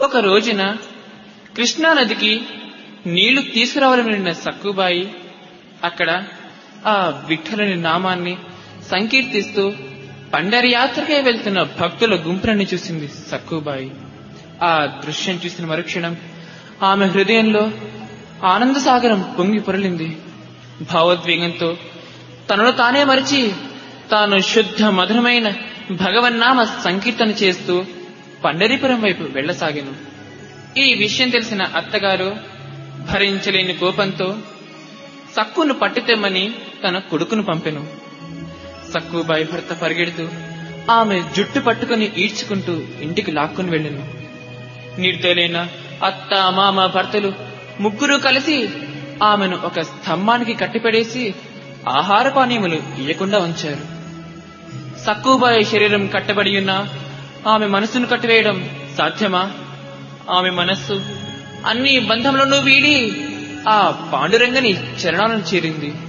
ఒక రోజున కృష్ణానదికి నీళ్లు తీసుకురావాలని వెళ్ళిన సక్కుబాయి అక్కడ ఆ విఠలని నామాన్ని సంకీర్తిస్తూ పండరి యాత్రకే వెళ్తున్న భక్తుల గుంపులని చూసింది సక్కుబాయి ఆ దృశ్యం చూసిన మరుక్షణం ఆమె హృదయంలో ఆనంద సాగరం పొంగి పొరలింది భావోద్వేగంతో తనను తానే మరిచి తాను శుద్ధ మధురమైన భగవన్నామ సంకీర్తన చేస్తూ పండరీపురం వైపు వెళ్లసాగాను ఈ విషయం తెలిసిన అత్తగారు భరించలేని కోపంతో సక్కును పట్టితెమ్మని తన కొడుకును పంపెను సక్కుబాయి భర్త పరిగెడుతూ ఆమె జుట్టు పట్టుకుని ఈడ్చుకుంటూ ఇంటికి లాక్కుని వెళ్ళిను నిర్దయులైన అత్త మామ భర్తలు ముగ్గురు కలిసి ఆమెను ఒక స్తంభానికి కట్టిపడేసి ఆహార పానీయములు ఇయ్యకుండా ఉంచారు సక్కుబాయి శరీరం కట్టబడి ఉన్న ఆమె మనసును కట్టివేయడం సాధ్యమా ఆమె మనస్సు అన్ని బంధములను వీడి ఆ పాండురంగని చరణాలను చేరింది